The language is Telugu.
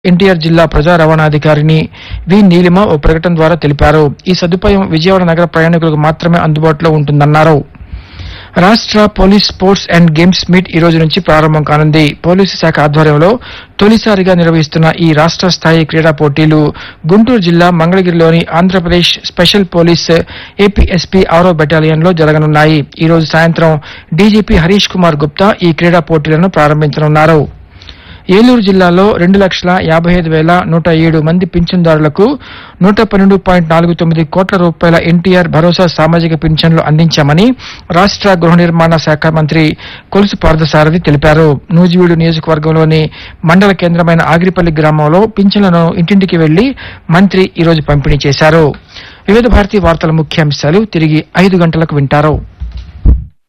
ఎన్టీఆర్ జిల్లా ప్రజా రవాణాధికారిని వి నీలిమ ఓ ప్రకటన ద్వారా తెలిపారు ఈ సదుపాయం విజయవాడ నగర ప్రయాణికులకు మాత్రమే అందుబాటులో ఉంటుందన్నారు రాష్ట్ర police sports and games meet ఈ రోజు నుంచి ప్రారంభం కానుంది పోలీసు శాఖ ఆధ్వర్యంలో తొలిసారిగా నిర్వహిస్తున్న ఈ రాష్ట్ర స్థాయి క్రీడా పోటీలు గుంటూరు జిల్లా మంగళగిరిలోని ఆంధ్రప్రదేశ్ స్పెషల్ పోలీస్ ఏపీఎస్పీ ఆరో బెటాలియన్లో జరగనున్నాయి ఈ రోజు సాయంత్రం డీజీపీ హరీష్ కుమార్ గుప్తా ఈ క్రీడా పోటీలను ప్రారంభించనున్నారు ఏలూరు జిల్లాలో రెండు లక్షల యాభై ఐదు వేల నూట ఏడు మంది పింఛన్దారులకు నూట పన్నెండు పాయింట్ నాలుగు తొమ్మిది కోట్ల రూపాయల ఎన్టీఆర్ భరోసా సామాజిక పింఛన్లు అందించామని రాష్ట్ర గృహ నిర్మాణ శాఖ మంత్రి కొలుసు పార్థసారథి తెలిపారు నూజివీడు నియోజకవర్గంలోని మండల కేంద్రమైన ఆగిరిపల్లి గ్రామంలో పింఛన్లను ఇంటింటికి వెళ్లి మంత్రి ఈ రోజు పంపిణీ చేశారు వివిధ భారతీయ వార్తల ముఖ్యాంశాలు తిరిగి ఐదు గంటలకు వింటారు